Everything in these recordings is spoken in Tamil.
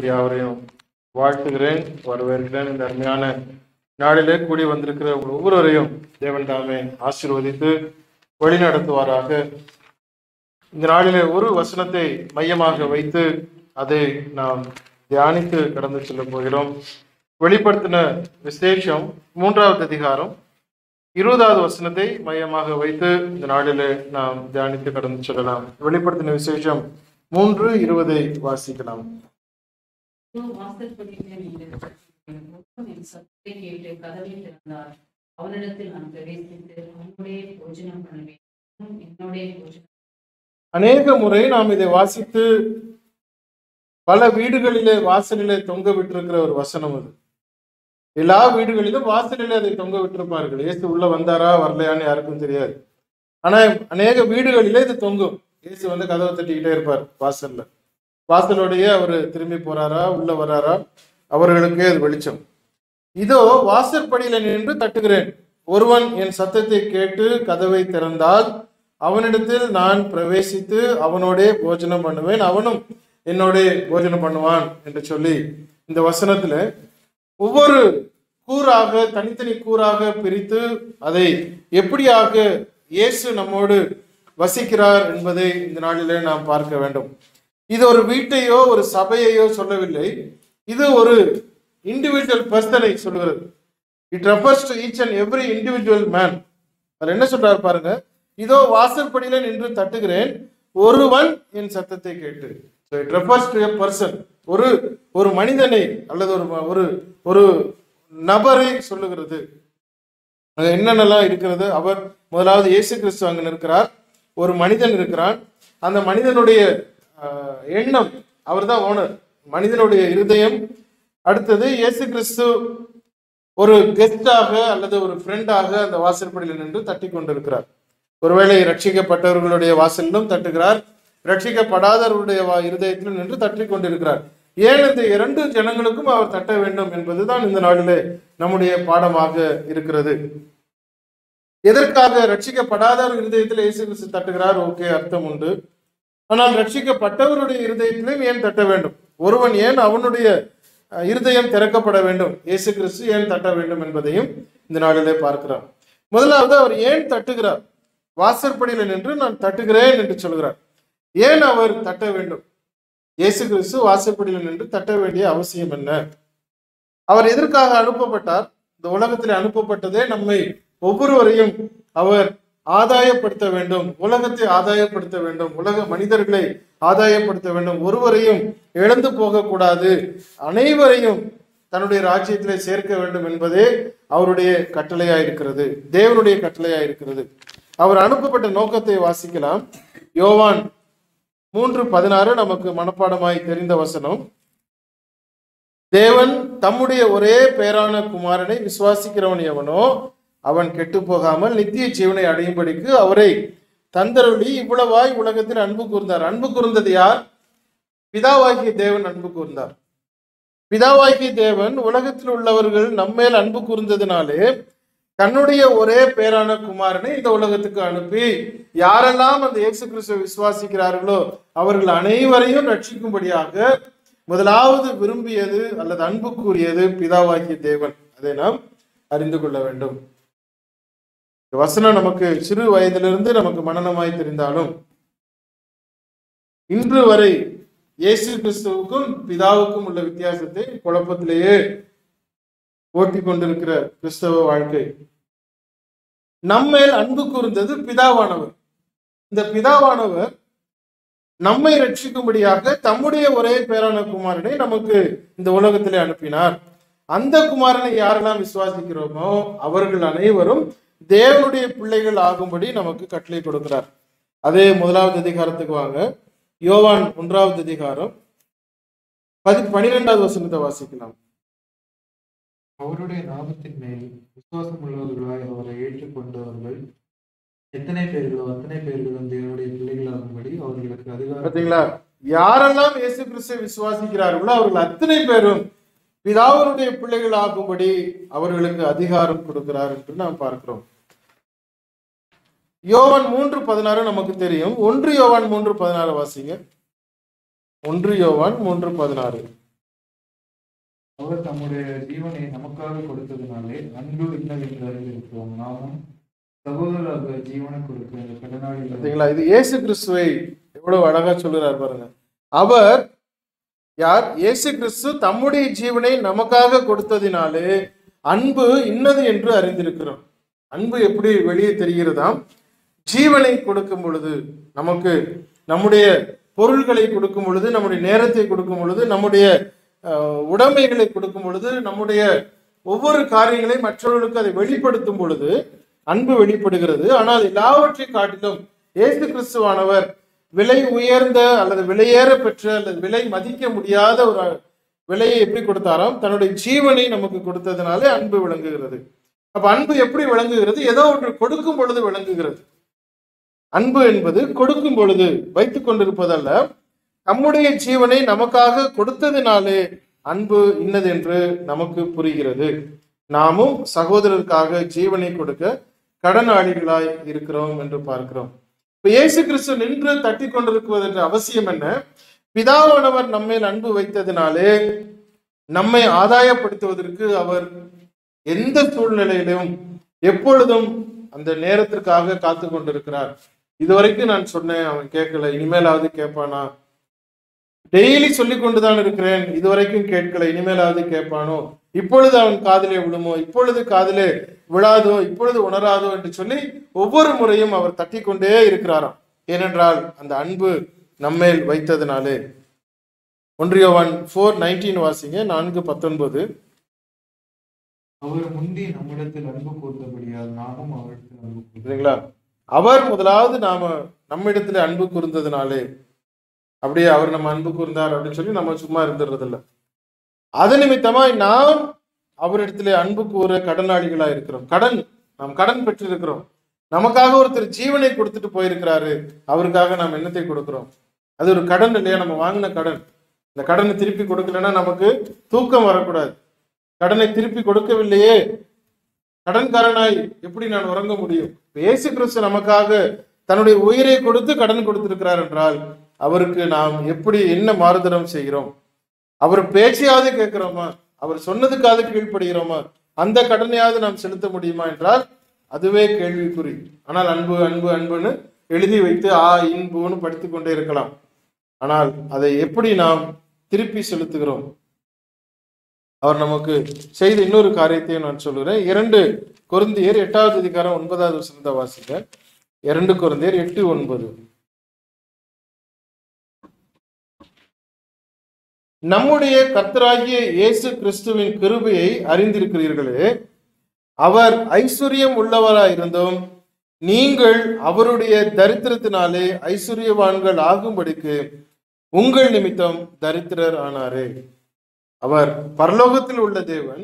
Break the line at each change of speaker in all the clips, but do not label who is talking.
உங்கள் யாவரையும் வாழ்த்துகிறேன் வரவேற்கிறேன் இந்த அருமையான நாளிலே கூடி வந்திருக்கிற உங்கள் ஒவ்வொருவரையும் தேவன் தாமே ஆசீர்வதித்து வழிநடத்துவாராக இந்த நாளிலே ஒரு வசனத்தை மையமாக வைத்து அதை நாம் தியானித்து கடந்து செல்ல போகிறோம் வெளிப்படுத்தின விசேஷம் மூன்றாவது அதிகாரம் இருபதாவது வசனத்தை மையமாக வைத்து இந்த நாளிலே நாம் தியானித்து கடந்து செல்லலாம் வெளிப்படுத்தின விசேஷம் மூன்று இருபதை வாசிக்கலாம்
வாசற்படியிலே நின்று என் சத்தத்தை கேட்டு கதவை திறந்தார் அவனிடத்தில் நான் பிரவேசித்து அவனுடைய போஜனம் பண்ணுவேன் அவனும் என்னுடைய போஜனம்
அநேக முறை நாம் இதை வாசித்து பல வீடுகளிலே வாசலிலே தொங்க விட்டிருக்கிற ஒரு வசனம் அது எல்லா வீடுகளிலும் வாசலிலே அதை தொங்க விட்டிருப்பார்கள் இயேசு உள்ள வந்தாரா வரலையான்னு யாருக்கும் தெரியாது ஆனா அநேக வீடுகளிலே இது தொங்கும் இயேசு வந்து கதவை தட்டிக்கிட்டே இருப்பார் வாசல்ல வாசலோடையே அவர் திரும்பி போறாரா உள்ள வராரா அவர்களுக்கே அது வெளிச்சம் இதோ வாசற்படியில நின்று தட்டுகிறேன் ஒருவன் என் சத்தத்தை கேட்டு கதவை திறந்தால் அவனிடத்தில் நான் பிரவேசித்து அவனோடே போஜனம் பண்ணுவேன் அவனும் என்னோடே போஜனம் பண்ணுவான் என்று சொல்லி இந்த வசனத்துல ஒவ்வொரு கூறாக தனித்தனி கூறாக பிரித்து அதை எப்படியாக இயேசு நம்மோடு வசிக்கிறார் என்பதை இந்த நாளிலே நாம் பார்க்க வேண்டும் இது ஒரு வீட்டையோ ஒரு சபையையோ சொல்லவில்லை இது ஒரு இண்டிவிஜுவல் பர்சனை சொல்லுகிறது it refers to each and every individual man அவர் என்ன சொல்றாரு பாருங்க இதோ வாசற்படியில நின்று தட்டுகிறேன் ஒருவன் என் சத்தத்தை கேட்டு it refers to a person ஒரு ஒரு மனிதனை அல்லது ஒரு ம- ஒரு ஒரு நபரை சொல்லுகிறது அது என்னென்னலாம் இருக்கிறது அவர் முதலாவது இயேசு கிறிஸ்து அங்க இருக்கிறார் ஒரு மனிதன் இருக்கிறான் அந்த மனிதனுடைய ஆஹ், எண்ணம் அவர்தான் ஓனர் மனிதனுடைய இருதயம் அடுத்தது இயேசு கிறிஸ்து ஒரு கெஸ்டாக அல்லது ஒரு ஃப்ரெண்டாக அந்த வாசற்படியில் நின்று தட்டி கொண்டிருக்கிறார் ஒருவேளை ரட்சிக்கப்பட்டவர்களுடைய வாசலிலும் தட்டுகிறார் ரட்சிக்கப்படாதவருடைய வா- இருதயத்திலும் நின்று தட்டி கொண்டிருக்கிறார் ஏன் இந்த இரண்டு ஜனங்களுக்கும் அவர் தட்ட வேண்டும் என்பதுதான் இந்த நாளிலே நம்முடைய பாடமாக இருக்கிறது எதற்காக ரட்சிக்கப்படாதவர் இருதயத்தில் இயேசு கிறிஸ்து தட்டுகிறார் ஓகே அர்த்தம் உண்டு ஆனால் ரட்சிக்கப்பட்டவருடைய இருதயத்திலும் ஏன் தட்ட வேண்டும் ஒருவன் ஏன் அவனுடைய அஹ், இருதயம் திறக்கப்பட வேண்டும் இயேசு கிறிஸ்து ஏன் தட்ட வேண்டும் என்பதையும் இந்த நாளிலே பார்க்கிறோம் முதலாவது அவர் ஏன் தட்டுகிறார் வாசற்படியில் நின்று நான் தட்டுகிறேன் என்று சொல்கிறார் ஏன் அவர் தட்ட வேண்டும் இயேசு கிறிஸ்து வாசற்படியில் நின்று தட்ட வேண்டிய அவசியம் என்ன அவர் எதற்காக அனுப்பப்பட்டார் இந்த உலகத்தில் அனுப்பப்பட்டதே நம்மை ஒவ்வொருவரையும் அவர் ஆதாயப்படுத்த வேண்டும் உலகத்தை ஆதாயப்படுத்த வேண்டும் உலக மனிதர்களை ஆதாயப்படுத்த வேண்டும் ஒருவரையும் இழந்து போகக்கூடாது அனைவரையும் தன்னுடைய ராஜ்யத்திலே சேர்க்க வேண்டும் என்பதே அவருடைய கட்டளையா இருக்கிறது தேவனுடைய கட்டளையா இருக்கிறது அவர் அனுப்பப்பட்ட நோக்கத்தை வாசிக்கலாம் யோவான் மூன்று பதினாறு நமக்கு மனப்பாடமாய் தெரிந்த வசனம் தேவன் தம்முடைய ஒரே பேரான குமாரனை விசுவாசிக்கிறவன் எவனோ அவன் கெட்டு போகாமல் நித்திய ஜீவனை அடையும்படிக்கு அவரை தந்தருளி இவ்வளவாய் உலகத்தில் அன்பு கூர்ந்தார் அன்பு கூர்ந்தது யார் பிதாவாகிய தேவன் அன்பு கூர்ந்தார் பிதாவாகிய தேவன் உலகத்தில் உள்ளவர்கள் நம்மேல் அன்பு கூர்ந்ததினாலே தன்னுடைய ஒரே பேரான குமாரனை இந்த உலகத்துக்கு அனுப்பி யாரெல்லாம் அந்த இயேசு கிறிஸ்துவை விசுவாசிக்கிறார்களோ அவர்கள் அனைவரையும் ரட்சிக்கும்படியாக முதலாவது விரும்பியது அல்லது அன்பு கூறியது பிதாவாகிய தேவன் அதை நாம் அறிந்து கொள்ள வேண்டும் இந்த வசனம் நமக்கு சிறு வயதிலிருந்து நமக்கு மனநமாய் தெரிந்தாலும் இன்று வரை இயேசு கிறிஸ்துவுக்கும் பிதாவுக்கும் உள்ள வித்தியாசத்தை குழப்பத்திலேயே ஓட்டி கொண்டிருக்கிற கிறிஸ்தவ வாழ்க்கை நம்மேல் அன்பு கூர்ந்தது பிதாவானவர் இந்த பிதாவானவர் நம்மை ரட்சிக்கும்படியாக தம்முடைய ஒரே பேரான குமாரனை நமக்கு இந்த உலகத்திலே அனுப்பினார் அந்த குமாரனை யாரெல்லாம் விசுவாசிக்கிறோமோ அவர்கள் அனைவரும் தேவனுடைய பிள்ளைகள் ஆகும்படி நமக்கு கட்டளை கொடுக்கிறார் அதே முதலாவது அதிகாரத்துக்கு வாங்க யோவான் ஒன்றாவது அதிகாரம் பதி பனிரெண்டாவது வசனத்தை வாசிக்கலாம்
அவருடைய நாமத்தின் மேல் விசுவாசம் உள்ளவர்களாய் அவரை ஏற்றுக்கொண்டவர்கள் எத்தனை பேர்களோ அத்தனை பேர்களும் தேவனுடைய பிள்ளைகளாகும்படி அவர்களுக்கு அதிகாரம்
பாத்தீங்களா யாரெல்லாம் இயேசு கிறிஸ்துவை விசுவாசிக்கிறார்களோ அவர்கள் அத்தனை பேரும் பிதாவினுடைய பிள்ளைகள் ஆகும்படி அவர்களுக்கு அதிகாரம் கொடுக்கிறார் என்று நாம் பார்க்கிறோம் யோவான் மூன்று பதினாறு நமக்கு தெரியும் ஒன்று யோவான் மூன்று பதினாறு வாசிங்க ஒன்று யோவான் மூன்று பதினாறு
அவர் தம்முடைய ஜீவனை நமக்காக கொடுத்ததினாலே அன்பு இன்னதென்று அறிந்திருக்கிறோம் நாமும் சகோதரராக ஜீவனை கொடுக்க இந்த கடனாளிகள்
பார்த்தீங்களா இது இயேசு கிறிஸ்துவை எவ்வளவு அழகா சொல்லுறார் பாருங்க அவர் யார் இயேசு கிறிஸ்து தம்முடைய ஜீவனை நமக்காக கொடுத்ததினாலே அன்பு இன்னது என்று அறிந்திருக்கிறோம் அன்பு எப்படி வெளியே தெரிகிறதாம் ஜீவனை கொடுக்கும் பொழுது நமக்கு நம்முடைய பொருள்களை கொடுக்கும் பொழுது நம்முடைய நேரத்தை கொடுக்கும் பொழுது நம்முடைய அஹ், உடைமைகளை கொடுக்கும் பொழுது நம்முடைய ஒவ்வொரு காரியங்களையும் மற்றவர்களுக்கு அதை வெளிப்படுத்தும் பொழுது அன்பு வெளிப்படுகிறது ஆனால் எல்லாவற்றை காட்டிலும் இயேசு கிறிஸ்துவானவர் விலை உயர்ந்த அல்லது விலையேற பெற்ற அல்லது விலை மதிக்க முடியாத ஒரு விலையை எப்படி கொடுத்தாராம் தன்னுடைய ஜீவனை நமக்கு கொடுத்ததுனாலே அன்பு விளங்குகிறது அப்ப அன்பு எப்படி விளங்குகிறது ஏதோ ஒன்று கொடுக்கும் பொழுது விளங்குகிறது அன்பு என்பது கொடுக்கும் பொழுது வைத்துக் கொண்டிருப்பதல்ல நம்முடைய ஜீவனை நமக்காக கொடுத்ததினாலே அன்பு இன்னது என்று நமக்கு புரிகிறது நாமும் சகோதரருக்காக ஜீவனை கொடுக்க கடனாளிகளாய் இருக்கிறோம் என்று பார்க்கிறோம் இப்ப இயேசு கிறிஸ்து நின்று தட்டி கொண்டிருக்குவதற்கு அவசியம் என்ன பிதாவானவர் நம்மேல் அன்பு வைத்ததினாலே நம்மை ஆதாயப்படுத்துவதற்கு அவர் எந்த சூழ்நிலையிலும் எப்பொழுதும் அந்த நேரத்திற்காக காத்து கொண்டிருக்கிறார் இதுவரைக்கும் நான் சொன்னேன் அவன் கேட்கல இனிமேலாவது கேட்பானா டெய்லி சொல்லி கொண்டுதான் இருக்கிறேன் இதுவரைக்கும் கேட்கல இனிமேலாவது கேட்பானோ இப்பொழுது அவன் காதிலே விழுமோ இப்பொழுது காதிலே விழாதோ இப்பொழுது உணராதோ என்று சொல்லி ஒவ்வொரு முறையும் அவர் தட்டி கொண்டே இருக்கிறாராம் ஏனென்றால் அந்த அன்பு நம்மேல் வைத்ததினாலே ஒன்றியவன் ஃபோர் நைன்டீன் வாசிங்க நான்கு பத்தொன்பது
அவர் முந்தி நம்மிடத்தில் அன்பு கூர்ந்தபடியால் நாமும் அவரிடத்தில் அன்பு கூர்ந்தோம்
சரிங்களா அவர் முதலாவது நாம நம்மிடத்துல அன்பு கூர்ந்ததுனாலே அப்படியே அவர் நம்ம அன்பு கூர்ந்தார் அப்படின்னு சொல்லி நம்ம சும்மா இருந்துடுறது இல்ல அது நிமித்தமாய் நாம் அவரிடத்திலே அன்பு கூற கடனாளிகளா இருக்கிறோம் கடன் நாம் கடன் பெற்றிருக்கிறோம் நமக்காக ஒருத்தர் ஜீவனை கொடுத்துட்டு போயிருக்கிறாரு அவருக்காக நாம் என்னத்தை கொடுக்கிறோம் அது ஒரு கடன் இல்லையா நம்ம வாங்கின கடன் இந்த கடனை திருப்பி கொடுக்கலன்னா நமக்கு தூக்கம் வரக்கூடாது கடனை திருப்பி கொடுக்கவில்லையே கடன்காரனாய் எப்படி நான் உறங்க முடியும் இயேசு கிறிஸ்து நமக்காக தன்னுடைய உயிரை கொடுத்து கடன் கொடுத்திருக்கிறார் என்றால் அவருக்கு நாம் எப்படி என்ன மாறுதலம் செய்கிறோம் அவர் பேச்சையாவது கேட்கிறோமா அவர் சொன்னதுக்காவது கீழ்ப்படுகிறோமா அந்த கடனையாவது நாம் செலுத்த முடியுமா என்றால் அதுவே கேள்விக்குறி ஆனால் அன்பு அன்பு அன்புன்னு எழுதி வைத்து ஆ இன்புன்னு படித்துக் கொண்டே இருக்கலாம் ஆனால் அதை எப்படி நாம் திருப்பி செலுத்துகிறோம் அவர் நமக்கு செய்த இன்னொரு காரியத்தையும் நான் சொல்லுகிறேன் இரண்டு கொருந்தியர் எட்டாவது அதிகாரம் ஒன்பதாவது வசனத்தை வாசிக்க இரண்டு கொருந்தியர் எட்டு ஒன்பது நம்முடைய கர்த்தராகிய இயேசு கிறிஸ்துவின் கிருபையை அறிந்திருக்கிறீர்களே அவர் ஐஸ்வர்யம் உள்ளவராயிருந்தும் நீங்கள் அவருடைய தரித்திரத்தினாலே ஐஸ்வர்யவான்கள் ஆகும்படிக்கு உங்கள் நிமித்தம் தரித்திரர் ஆனாரே அவர் பரலோகத்தில் உள்ள தேவன்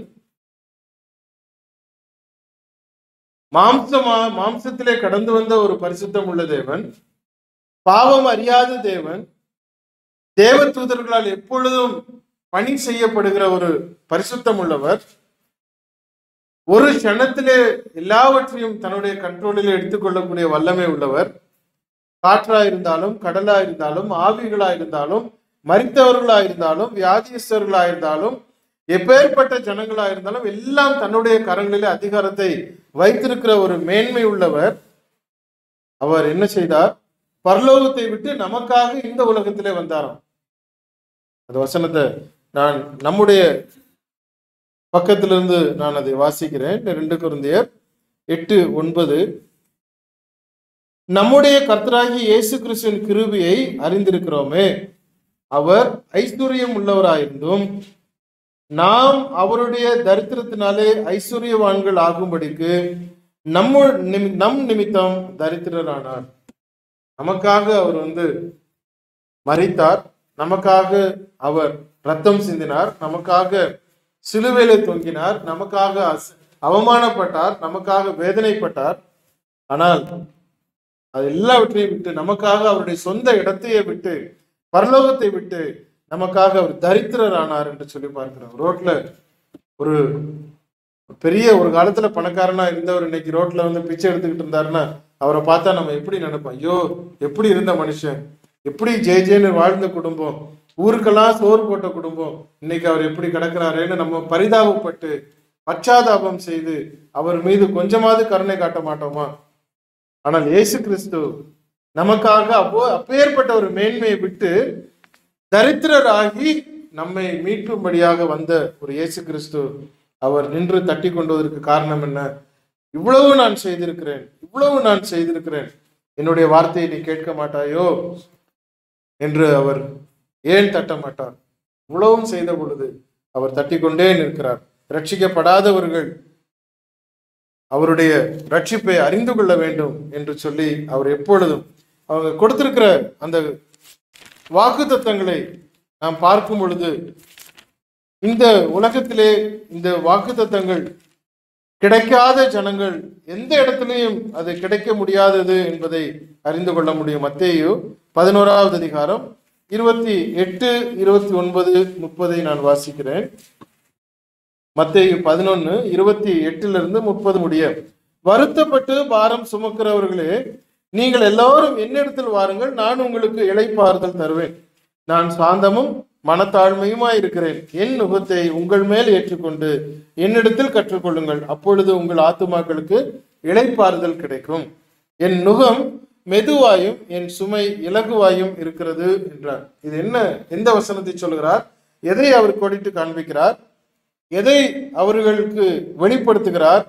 மாம்சமா மாம்சத்திலே கடந்து வந்த ஒரு பரிசுத்தம் உள்ள தேவன் பாவம் அறியாத தேவன் தேவ தூதர்களால் எப்பொழுதும் பணி செய்யப்படுகிற ஒரு பரிசுத்தம் உள்ளவர் ஒரு க்ஷணத்திலே எல்லாவற்றையும் தன்னுடைய கண்ட்ரோலில் எடுத்துக்கொள்ளக்கூடிய வல்லமை உள்ளவர் காற்றா இருந்தாலும் கடலா இருந்தாலும் ஆவிகளா இருந்தாலும் மரித்தவர்களா இருந்தாலும் வியாதியஸ்தர்களா இருந்தாலும் எப்பேற்பட்ட ஜனங்களா இருந்தாலும் எல்லாம் தன்னுடைய கரங்களிலே அதிகாரத்தை வைத்திருக்கிற ஒரு மேன்மை உள்ளவர் அவர் என்ன செய்தார் பரலோகத்தை விட்டு நமக்காக இந்த உலகத்திலே வந்தாராம் அந்த வசனத்தை நான் நம்முடைய பக்கத்திலிருந்து நான் அதை வாசிக்கிறேன் ரெண்டு குருந்தியர் எட்டு ஒன்பது நம்முடைய கர்த்தராகிய இயேசு கிறிஸ்துவின் கிருபியை அறிந்திருக்கிறோமே அவர் ஐஸ்வர்யம் உள்ளவராயிருந்தும் நாம் அவருடைய தரித்திரத்தினாலே ஐஸ்வர்யவான்கள் ஆகும்படிக்கு நம்ம நிமி- நம் நிமித்தம் தரித்திரரானார் நமக்காக அவர் வந்து மரித்தார் நமக்காக அவர் ரத்தம் சிந்தினார் நமக்காக சிலுவையில தொங்கினார் நமக்காக அச- அவமானப்பட்டார் நமக்காக வேதனைப்பட்டார் ஆனால் அது எல்லாவற்றையும் விட்டு நமக்காக அவருடைய சொந்த இடத்தையே விட்டு பரலோகத்தை விட்டு நமக்காக அவர் தரித்திரர் ஆனார் என்று சொல்லி பார்க்கிறோம் ரோட்ல ஒரு பெரிய ஒரு காலத்துல பணக்காரனா இருந்தவர் இன்னைக்கு ரோட்ல வந்து பிச்சை எடுத்துக்கிட்டு இருந்தாருன்னா அவரை பார்த்தா நம்ம எப்படி நினைப்போம் ஐயோ எப்படி இருந்த மனுஷன் எப்படி ஜெய ஜெயன்னு வாழ்ந்த குடும்பம் ஊருக்கெல்லாம் சோறு போட்ட குடும்பம் இன்னைக்கு அவர் எப்படி கிடக்கிறாருன்னு நம்ம பரிதாபப்பட்டு பச்சாதாபம் செய்து அவர் மீது கொஞ்சமாவது கருணை காட்ட மாட்டோமா ஆனால் இயேசு கிறிஸ்து நமக்காக அப்போ அப்பேற்பட்ட ஒரு மேன்மையை விட்டு தரித்திரராகி நம்மை மீட்கும்படியாக வந்த ஒரு இயேசு கிறிஸ்து அவர் நின்று தட்டி கொண்டுவதற்கு காரணம் என்ன இவ்வளவு நான் செய்திருக்கிறேன் இவ்வளவு நான் செய்திருக்கிறேன் என்னுடைய வார்த்தையை நீ கேட்க மாட்டாயோ என்று அவர் ஏன் தட்ட மாட்டார் இவ்வளவும் செய்த பொழுது அவர் தட்டி கொண்டே நிற்கிறார் ரட்சிக்கப்படாதவர்கள் அவருடைய ரட்சிப்பை அறிந்து கொள்ள வேண்டும் என்று சொல்லி அவர் எப்பொழுதும் அவங்க கொடுத்திருக்கிற அந்த வாக்கு தத்தங்களை நாம் பார்க்கும் பொழுது இந்த உலகத்திலே இந்த வாக்கு தத்தங்கள் கிடைக்காத ஜனங்கள் எந்த இடத்துலையும் அது கிடைக்க முடியாதது என்பதை அறிந்து கொள்ள முடியும் மத்தேயு பதினோராவது அதிகாரம் இருபத்தி எட்டு இருபத்தி ஒன்பது முப்பதை நான் வாசிக்கிறேன் மத்தேயு பதினொன்னு இருபத்தி எட்டுல இருந்து முப்பது முடிய வருத்தப்பட்டு பாரம் சுமக்கிறவர்களே நீங்கள் எல்லாரும் என்னிடத்தில் வாருங்கள் நான் உங்களுக்கு இளைப்பாறுதல் தருவேன் நான் சாந்தமும் மனத்தாழ்மையுமாய் இருக்கிறேன் என் நுகத்தை உங்கள் மேல் ஏற்றுக்கொண்டு என்னிடத்தில் கற்றுக்கொள்ளுங்கள் அப்பொழுது உங்கள் ஆத்துமாக்களுக்கு இளைப்பாறுதல் கிடைக்கும் என் நுகம் மெதுவாயும் என் சுமை இலகுவாயும் இருக்கிறது என்றார் இது என்ன எந்த வசனத்தை சொல்கிறார் எதை அவர் கோடிட்டு காண்பிக்கிறார் எதை அவர்களுக்கு வெளிப்படுத்துகிறார்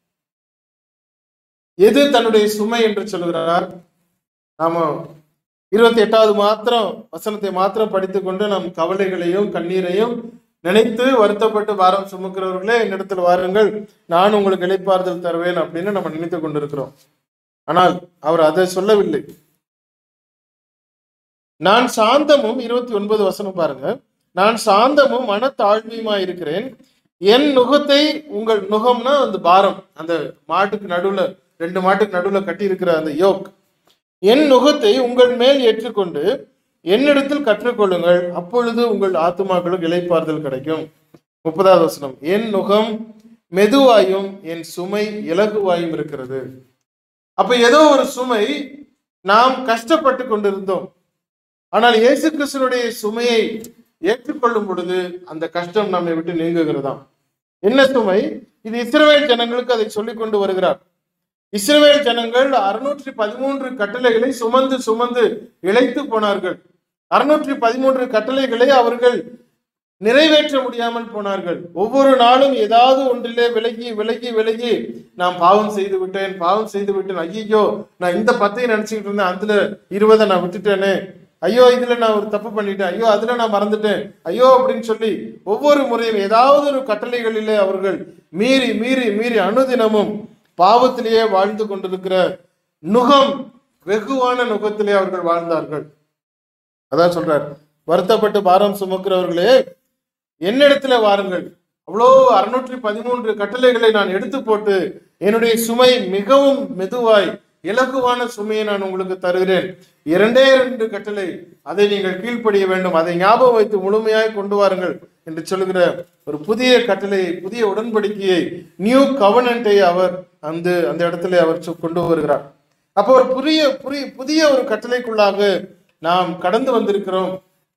எது தன்னுடைய சுமை என்று சொல்கிறார் நாம இருபத்தி எட்டாவது மாத்திரம் வசனத்தை மாத்திரம் படித்துக்கொண்டு நம் கவலைகளையும் கண்ணீரையும் நினைத்து வருத்தப்பட்டு பாரம் சுமக்கிறவர்களே என்னிடத்தில் வாருங்கள் நான் உங்களுக்கு இளைப்பாறுதல் தருவேன் அப்படின்னு நம்ம நினைத்து கொண்டிருக்கிறோம் ஆனால் அவர் அதை சொல்லவில்லை நான் சாந்தமும் இருபத்தி ஒன்பது வசனம் பாருங்க நான் சாந்தமும் மனத்தாழ்மையுமா இருக்கிறேன் என் நுகத்தை உங்கள் நுகம்னா அந்த பாரம் அந்த மாட்டுக்கு நடுவுல ரெண்டு மாட்டுக்கு நடுவுல கட்டி இருக்கிற அந்த யோக் என் நுகத்தை உங்கள் மேல் ஏற்றுக்கொண்டு என்னிடத்தில் கற்றுக்கொள்ளுங்கள் அப்பொழுது உங்கள் ஆத்துமாக்களுக்கு இளைப்பாறுதல் கிடைக்கும் முப்பதாவது வசனம் என் நுகம் மெதுவாயும் என் சுமை இலகுவாயும் இருக்கிறது அப்ப ஏதோ ஒரு சுமை நாம் கஷ்டப்பட்டு கொண்டிருந்தோம் ஆனால் இயேசு கிறிஸ்துனுடைய சுமையை ஏற்றுக்கொள்ளும் பொழுது அந்த கஷ்டம் நம்மை விட்டு நீங்குகிறதாம் என்ன சுமை இது இஸ்ரவேல் ஜனங்களுக்கு அதை சொல்லிக் கொண்டு வருகிறார் இஸ்ரவேல் ஜனங்கள் அறுநூற்றி பதிமூன்று கட்டளைகளை சுமந்து சுமந்து இழைத்து போனார்கள் அறுநூற்றி பதிமூன்று கட்டளைகளை அவர்கள் நிறைவேற்ற முடியாமல் போனார்கள் ஒவ்வொரு நாளும் ஏதாவது ஒன்றிலே விலகி விலகி விலகி நான் பாவம் செய்து விட்டேன் பாவம் செய்து விட்டேன் ஐயோ நான் இந்த பத்தையும் நினைச்சுக்கிட்டு இருந்தேன் அதுல இருபதை நான் விட்டுட்டேனே ஐயோ இதுல நான் ஒரு தப்பு பண்ணிட்டேன் ஐயோ அதுல நான் மறந்துட்டேன் ஐயோ அப்படின்னு சொல்லி ஒவ்வொரு முறையும் ஏதாவது ஒரு கட்டளைகளிலே அவர்கள் மீறி மீறி மீறி அனுதினமும் பாவத்திலேயே வாழ்ந்து கொண்டிருக்கிற நுகம் வெகுவான நுகத்திலே அவர்கள் வாழ்ந்தார்கள் அதான் சொல்றார் வருத்தப்பட்டு பாரம் சுமக்கிறவர்களே என்னிடத்துல வாருங்கள் அவ்வளோ அறுநூற்றி பதிமூன்று கட்டளைகளை நான் எடுத்து போட்டு என்னுடைய சுமை மிகவும் மெதுவாய் இலகுவான சுமையை நான் உங்களுக்கு தருகிறேன் இரண்டே இரண்டு கட்டளை அதை நீங்கள் கீழ்ப்படிய வேண்டும் அதை ஞாபகம் வைத்து முழுமையாய் கொண்டு வாருங்கள் என்று சொல்லுகிற ஒரு புதிய கட்டளையை புதிய உடன்படிக்கையை நியூ கவர்னண்டை அவர் அந்த அந்த இடத்துல அவர் சொ- கொண்டு வருகிறார் அப்போ ஒரு புதிய புதிய புதிய ஒரு கட்டளைக்குள்ளாக நாம் கடந்து வந்திருக்கிறோம்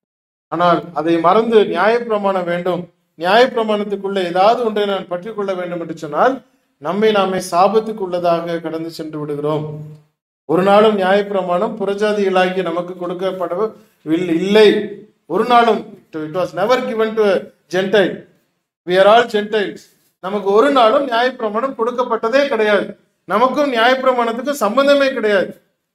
ஆனால் அதை மறந்து நியாயப்பிரமாணம் வேண்டும் நியாயப்பிரமாணத்துக்குள்ள ஏதாவது ஒன்றை நான் பற்றி கொள்ள வேண்டும் என்று சொன்னால் நம்மை நாமே சாபத்துக்கு உள்ளதாக கடந்து சென்று விடுகிறோம் ஒரு நாளும் நியாயப்பிரமாணம் புறஜாதிகளாகி நமக்கு கொடுக்கப்படவில்லை இல்லை ஒரு நாளும் it was never given to gentile we are ஆல் ஜென்டைல்ஸ் நமக்கு ஒரு நாளும் நியாயப்பிரமாணம் கொடுக்கப்பட்டதே கிடையாது நமக்கும் நியாயப்பிரமாணத்துக்கும் சம்பந்தமே கிடையாது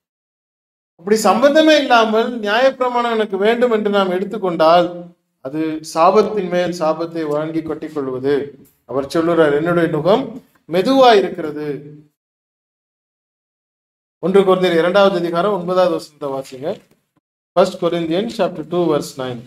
அப்படி சம்பந்தமே இல்லாமல் நியாயப்பிரமாணம் எனக்கு வேண்டும் என்று நாம் எடுத்துக்கொண்டால் அது சாபத்தின் மேல் சாபத்தை வாங்கி கொட்டிக் கொள்வது அவர் சொல்லுறார் என்னுடைய நுகம் மெதுவா இருக்கிறது ஒன்று குழந்தையர் இரண்டாவது அதிகாரம் ஒன்பதாவது வசனத்தை வாசிங்க first Corinthian chapter two verse nine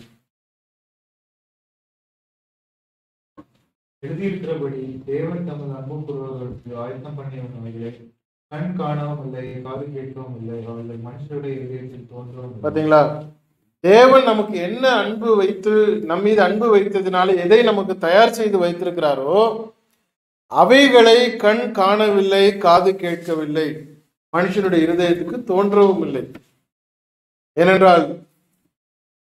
எழுதியிருக்கிறபடி தேவன் தமது அன்பு கூறுவதற்கு ஆயத்தம் பண்ணியவர்களை கண் காணவும் இல்லை காது கேட்கவும் இல்லை அவர்கள் மனுஷருடைய இதயத்தில் தோன்றவும் இல்லை.
பாத்தீங்களா தேவன் நமக்கு என்ன அன்பு வைத்து நம் மீது அன்பு வைத்ததினால எதை நமக்கு தயார் செய்து வைத்திருக்கிறாரோ அவைகளை கண் காணவில்லை காது கேட்கவில்லை மனுஷனுடைய இருதயத்துக்கு தோன்றவும் இல்லை ஏனென்றால்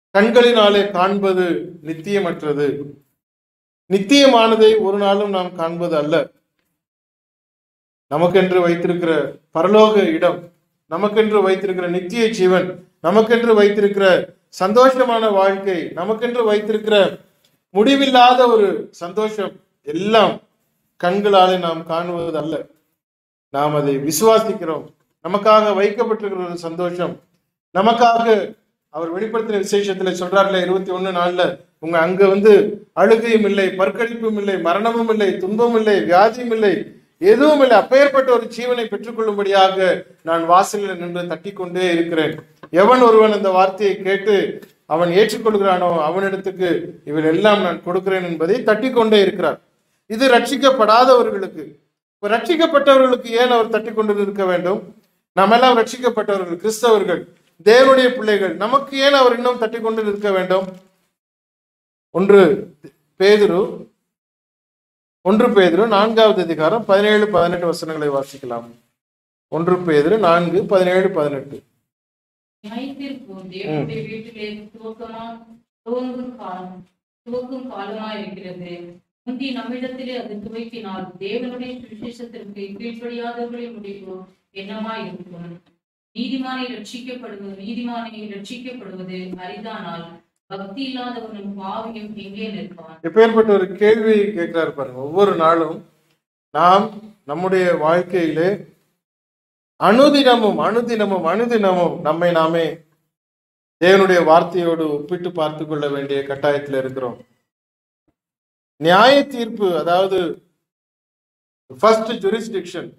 கண்களினாலே காண்பது நித்தியமற்றது நித்தியமானதை ஒரு நாளும் நாம் காண்பது அல்ல நமக்கென்று வைத்திருக்கிற பரலோக இடம் நமக்கென்று வைத்திருக்கிற நித்திய ஜீவன் நமக்கென்று வைத்திருக்கிற சந்தோஷமான வாழ்க்கை நமக்கென்று வைத்திருக்கிற முடிவில்லாத ஒரு சந்தோஷம் எல்லாம் கண்களாலே நாம் காணுவது அல்ல நாம் அதை விசுவாசிக்கிறோம் நமக்காக வைக்கப்பட்டிருக்கிற ஒரு சந்தோஷம் நமக்காக அவர் வெளிப்படுத்தின விசேஷத்துல சொல்றாருல இருபத்தி ஒண்ணு நாள்ல உங்க அங்க வந்து அழுகையும் இல்லை பற்கடிப்பும் இல்லை மரணமும் இல்லை துன்பமும் இல்லை வியாதியும் இல்லை எதுவும் இல்லை அப்பேற்பட்ட ஒரு ஜீவனை பெற்றுக்கொள்ளும்படியாக நான் வாசலில் நின்று தட்டி கொண்டே இருக்கிறேன் எவன் ஒருவன் அந்த வார்த்தையை கேட்டு அவன் ஏற்றுக்கொள்கிறானோ அவனிடத்துக்கு இவள் எல்லாம் நான் கொடுக்கிறேன் என்பதை தட்டி கொண்டே இருக்கிறார் இது ரட்சிக்கப்படாதவர்களுக்கு இப்ப ரட்சிக்கப்பட்டவர்களுக்கு ஏன் அவர் தட்டி கொண்டு இருக்க வேண்டும் நாம் எல்லாம் ரட்சிக்கப்பட்டவர்கள் கிறிஸ்தவர்கள் தேவனுடைய பிள்ளைகள் நமக்கு ஏன் அவர் இன்னும் தட்டி கொண்டு நிற்க வேண்டும் ஒன்று பேதுரு ஒன்று பேதுரு நான்காவது அதிகாரம் பதினேழு பதினெட்டு வசனங்களை வாசிக்கலாம் ஒன்று பேதுரு நான்கு பதினேழு பதினெட்டு
நியாயத்தீர்ப்பு தேவனுடைய வீட்டிலே துவக்கமா துவங்கும் காலம் துவக்கும் காலமா இருக்கிறது முந்தி நம்மிடத்திலே அது துவக்கினால் தேவனுடைய சுவிசேஷத்திற்கு கீழ்ப்படியாதவர்களின் முடிவு என்னமா இருக்கும் நீதிமானை ரட்சிக்கப்படுவது நீதிமானை ரட்சிக்கப்படுவது அரிதானால் பக்தி இல்லாதவனும் பாவியும் எங்கே நிற்பான்
எப்பேற்பட்ட ஒரு கேள்வி கேட்கிறாரு பாருங்க ஒவ்வொரு நாளும் நாம் நம்முடைய வாழ்க்கையிலே அனுதினமும் அனுதினமும் அனுதினமும் நம்மை நாமே தேவனுடைய வார்த்தையோடு ஒப்பிட்டு பார்த்து கொள்ள வேண்டிய கட்டாயத்தில் இருக்கிறோம் நியாய தீர்ப்பு அதாவது ஃபர்ஸ்ட் ஜுரிஸ்டிக்ஷன்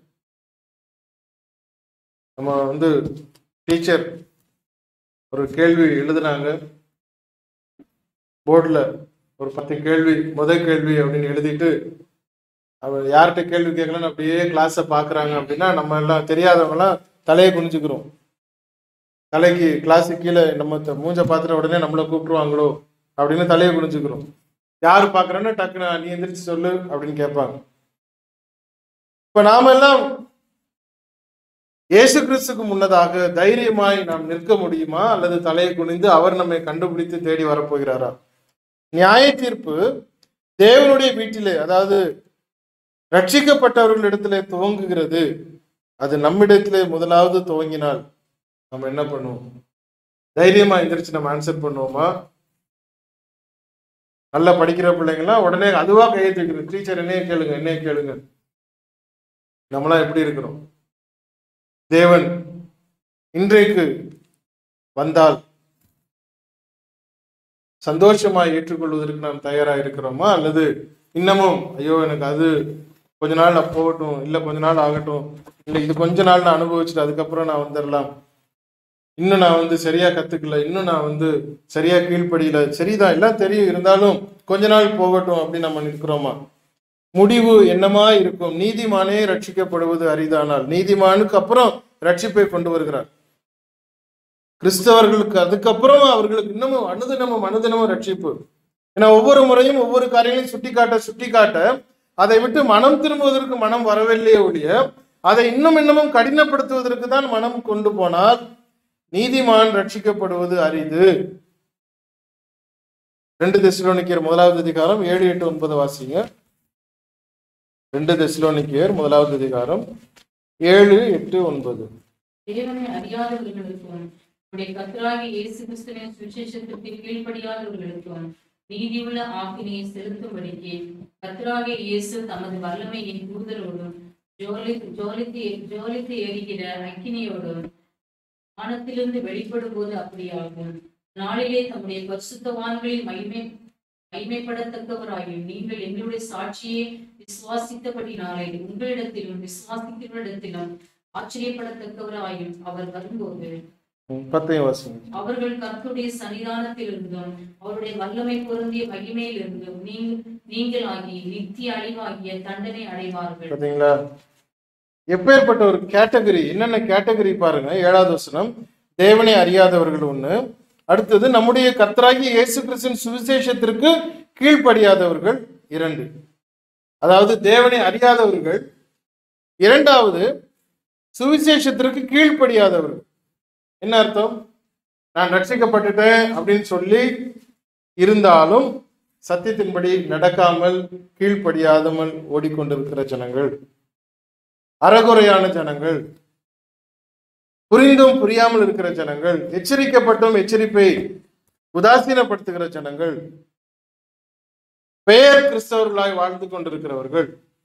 நம்ம வந்து டீச்சர் ஒரு கேள்வி எழுதுனாங்க போர்டில் ஒரு பத்து கேள்வி முதல் கேள்வி அப்படின்னு எழுதிட்டு அவர் யார்கிட்ட கேள்வி கேட்கலன்னு அப்படியே கிளாஸை பார்க்குறாங்க அப்படின்னா நம்ம எல்லாம் தெரியாதவங்கலாம் தலையை குனிஞ்சுக்கிறோம் தலைக்கு கிளாஸுக்கு கீழே நம்ம த- மூஞ்ச பார்த்துட்ட உடனே நம்மளை கூப்பிட்டுருவாங்களோ அப்படின்னு தலையை குனிஞ்சுக்கிறோம் யார் பார்க்குறோன்னு டக்குன்னு நீ எந்திரிச்சு சொல்லு அப்படின்னு கேட்பாங்க இப்போ நாம எல்லாம் இயேசு கிறிஸ்துக்கு முன்னதாக தைரியமாய் நாம் நிற்க முடியுமா அல்லது தலையை குனிந்து அவர் நம்மை கண்டுபிடித்து தேடி வரப்போகிறாரா நியாய தீர்ப்பு தேவனுடைய வீட்டிலே அதாவது ரட்சிக்கப்பட்டவர்களிடத்திலே துவங்குகிறது அது நம்மிடத்திலே முதலாவது துவங்கினால் நம்ம என்ன பண்ணுவோம் தைரியமா எந்திரிச்சு நம்ம ஆன்சர் பண்ணுவோமா நல்லா படிக்கிற பிள்ளைங்களாம் உடனே அதுவா கையை தூக்கிறது டீச்சர் என்னைய கேளுங்க என்னைய கேளுங்க நம்மளாம் எப்படி இருக்கிறோம் தேவன் இன்றைக்கு வந்தால் சந்தோஷமா ஏற்றுக்கொள்வதற்கு நாம் தயாரா இருக்கிறோமா அல்லது இன்னமும் ஐயோ எனக்கு அது கொஞ்ச நாள் நான் போகட்டும் இல்ல கொஞ்ச நாள் ஆகட்டும் இல்ல இது கொஞ்ச நாள் நான் அனுபவிச்சுட்டு அதுக்கப்புறம் நான் வந்துடலாம் இன்னும் நான் வந்து சரியா கத்துக்கல இன்னும் நான் வந்து சரியா கீழ்ப்படியில சரிதான் எல்லாம் தெரியும் இருந்தாலும் கொஞ்ச நாள் போகட்டும் அப்படின்னு நம்ம நிற்கிறோமா முடிவு என்னமா இருக்கும் நீதிமானே ரட்சிக்கப்படுவது அரிதானால் நீதிமானுக்கு அப்புறம் ரட்சிப்பை கொண்டு வருகிறார் கிறிஸ்தவர்களுக்கு அதுக்கப்புறம் அவர்களுக்கு இன்னமும் அனுதினமும் அனுதினமும் ரட்சிப்பு ஏன்னா ஒவ்வொரு முறையும் ஒவ்வொரு காரியங்களையும் சுட்டி காட்ட சுட்டி காட்ட அதை விட்டு மனம் திரும்புவதற்கு மனம் வரவில்லையே ஒழிய அதை இன்னும் இன்னமும் கடினப்படுத்துவதற்கு தான் மனம் கொண்டு போனால் நீதிமான் ரட்சிக்கப்படுவது அரிது ரெண்டு தெசிலோனிக்கியர் முதலாவது அதிகாரம் ஏழு எட்டு ஒன்பது வாசிங்க ரெண்டு தெசிலோனிக்கியர் முதலாவது அதிகாரம் ஏழு எட்டு ஒன்பது
தேவனை அறியாதவர்களுக்கும் நம்முடைய கர்த்தராகிய இயேசு கிறிஸ்துவின் சுவிசேஷத்திற்கு கீழ்ப்படியாதவர்களுக்கும் நீதியுள்ள ஆக்கினையை செலுத்தும்படிக்கு கர்த்தராகிய இயேசு தமது வல்லமையின் தூதரோடும் ஜோலி ஜோலித்து ஜோலித்து எரிகிற அக்கினியோடும் வானத்திலிருந்து வெளிப்படும் போது அப்படியாகும் நாளிலே தம்முடைய பரிசுத்தவான்களில் மகிமை மகிமைப்படத்தக்கவராயும் நீங்கள் எங்களுடைய சாட்சியை விசுவாசித்தபடினாலே உங்களிடத்திலும் விசுவாசிக்கிறவரிடத்திலும் ஆச்சரியப்படத்தக்கவராயும் அவர் வரும்போது
ம், பத்தையும் வாசிங்க
அவர்கள் கர்த்தருடைய சன்னிதானத்திலிருந்தும் அவருடைய வல்லமை பொருந்திய மகிமையிலிருந்தும் நீங்க நீங்களாகி நித்திய அழிவாகிய தண்டனை அடைவார்கள்
பாத்தீங்களா எப்பேற்பட்ட ஒரு கேட்டகரி என்னென்ன கேட்டகரி பாருங்க ஏழாவது வசனம் தேவனை அறியாதவர்கள் ஒண்ணு அடுத்தது நம்முடைய கர்த்தராகிய இயேசு கிறிஸ்துவின் சுவிசேஷத்திற்கு கீழ்ப்படியாதவர்கள் இரண்டு அதாவது தேவனை அறியாதவர்கள் இரண்டாவது சுவிசேஷத்திற்கு கீழ்ப்படியாதவர்கள் என்ன அர்த்தம் நான் ரட்சிக்கப்பட்டுட்டேன் அப்படின்னு சொல்லி இருந்தாலும் சத்தியத்தின்படி நடக்காமல் கீழ்ப்படியாதமல் ஓடிக்கொண்டிருக்கிற ஜனங்கள் அறகுறையான ஜனங்கள் புரிந்தும் புரியாமல் இருக்கிற ஜனங்கள் எச்சரிக்கப்பட்டும் எச்சரிப்பை உதாசீனப்படுத்துகிற ஜனங்கள் பெயர் கிறிஸ்தவர்களாய் வாழ்ந்து கொண்டிருக்கிறவர்கள்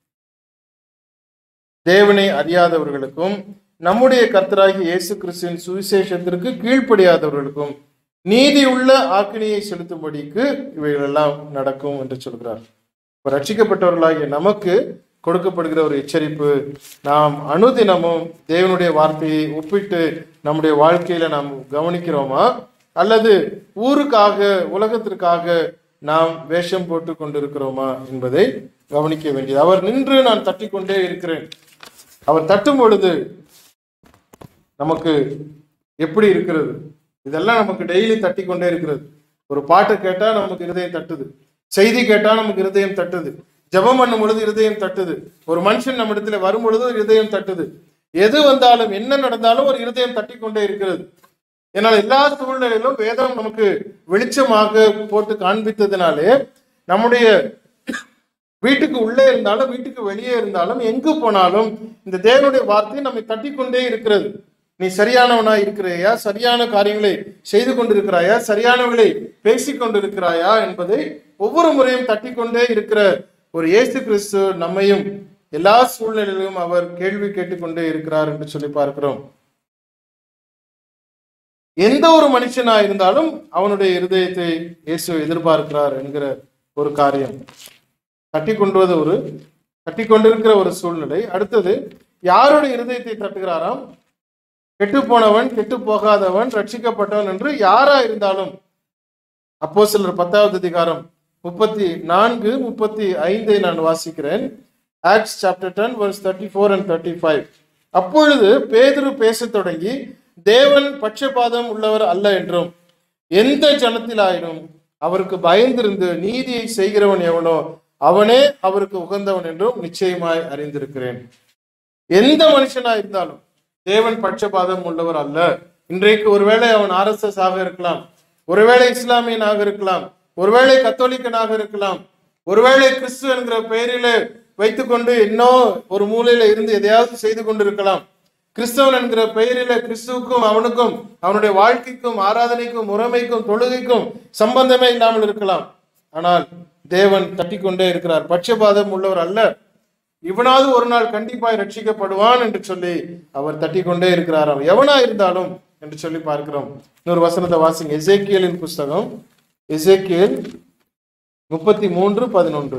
தேவனை அறியாதவர்களுக்கும் நம்முடைய கர்த்தராகிய இயேசு கிறிஸ்துவின் சுவிசேஷத்திற்கு கீழ்ப்படியாதவர்களுக்கும் நீதி உள்ள ஆக்கினியை செலுத்தும்படிக்கு இவைகளெல்லாம் நடக்கும் என்று சொல்கிறார் இப்ப ரட்சிக்கப்பட்டவர்களாகிய நமக்கு கொடுக்கப்படுகிற ஒரு எச்சரிப்பு நாம் அனுதினமும் தேவனுடைய வார்த்தையை ஒப்பிட்டு நம்முடைய வாழ்க்கையில நாம் கவனிக்கிறோமா அல்லது ஊருக்காக உலகத்திற்காக நாம் வேஷம் போட்டு கொண்டிருக்கிறோமா என்பதை கவனிக்க வேண்டியது அவர் நின்று நான் தட்டிக்கொண்டே இருக்கிறேன் அவர் தட்டும் பொழுது நமக்கு எப்படி இருக்கிறது இதெல்லாம் நமக்கு டெய்லி தட்டி கொண்டே இருக்கிறது ஒரு பாட்டு கேட்டா நமக்கு இருதயம் தட்டுது செய்தி கேட்டா நமக்கு இருதயம் தட்டுது ஜெபம் பண்ணும் பொழுது இருதயம் தட்டுது ஒரு மனுஷன் நம்ம இடத்துல வரும் பொழுது இருதயம் தட்டுது எது வந்தாலும் என்ன நடந்தாலும் ஒரு இருதயம் தட்டி கொண்டே இருக்கிறது ஏன்னால் எல்லா சூழ்நிலையிலும் வேதம் நமக்கு வெளிச்சமாக போட்டு காண்பித்ததினாலே நம்முடைய வீட்டுக்கு உள்ளே இருந்தாலும் வீட்டுக்கு வெளியே இருந்தாலும் எங்கு போனாலும் இந்த தேவனுடைய வார்த்தை நம்மை தட்டி கொண்டே இருக்கிறது நீ சரியானவனா இருக்கிறாயா சரியான காரியங்களை செய்து கொண்டிருக்கிறாயா சரியானவர்களை பேசிக் கொண்டிருக்கிறாயா என்பதை ஒவ்வொரு முறையும் தட்டி கொண்டே இருக்கிற ஒரு இயேசு கிறிஸ்து நம்மையும் எல்லா சூழ்நிலையிலும் அவர் கேள்வி கேட்டுக்கொண்டே இருக்கிறார் என்று சொல்லி பார்க்கிறோம் எந்த ஒரு மனுஷனா இருந்தாலும் அவனுடைய இருதயத்தை இயேசு எதிர்பார்க்கிறார் என்கிற ஒரு காரியம் தட்டி கொண்டுவது ஒரு தட்டி கொண்டிருக்கிற ஒரு சூழ்நிலை அடுத்தது யாருடைய இருதயத்தை தட்டுகிறாராம் கெட்டு போனவன் கெட்டு போகாதவன் ரட்சிக்கப்பட்டவன் என்று யாரா இருந்தாலும் அப்போ சிலர் பத்தாவது அதிகாரம் முப்பத்தி நான்கு முப்பத்தி ஐந்தை நான் வாசிக்கிறேன் acts chapter ten verse thirty four and thirty five அப்பொழுது பேதுரு பேசத் தொடங்கி தேவன் பட்சபாதம் உள்ளவர் அல்ல என்றும் எந்த ஜனத்திலாயினும் அவருக்கு பயந்திருந்து நீதியை செய்கிறவன் எவனோ அவனே அவருக்கு உகந்தவன் என்றும் நிச்சயமாய் அறிந்திருக்கிறேன் எந்த மனுஷனா இருந்தாலும் தேவன் பட்சபாதம் உள்ளவர் அல்ல இன்றைக்கு ஒருவேளை அவன் ஆர்எஸ்எஸ் ஆக இருக்கலாம் ஒருவேளை இஸ்லாமியனாக இருக்கலாம் ஒருவேளை கத்தோலிக்கனாக இருக்கலாம் ஒருவேளை கிறிஸ்து என்கிற பெயரிலே வைத்துக்கொண்டு இன்னும் ஒரு மூலையில இருந்து எதையாவது செய்து கொண்டிருக்கலாம் கிறிஸ்தவன் என்கிற பெயரில கிறிஸ்துவுக்கும் அவனுக்கும் அவனுடைய வாழ்க்கைக்கும் ஆராதனைக்கும் முறைமைக்கும் தொழுகைக்கும் சம்பந்தமே இல்லாமல் இருக்கலாம் ஆனால் தேவன் தட்டிக்கொண்டே இருக்கிறார் பட்சபாதம் உள்ளவர் அல்ல இவனாவது ஒரு நாள் கண்டிப்பாய் ரட்சிக்கப்படுவான் என்று சொல்லி அவர் தட்டிக்கொண்டே இருக்கிறாராம் எவனா இருந்தாலும் என்று சொல்லி பார்க்கிறோம் இன்னொரு வசனத்தை வாசிங்க எசேக்கியலின் புஸ்தகம் எசேக்கியல் முப்பத்தி மூன்று பதினொன்று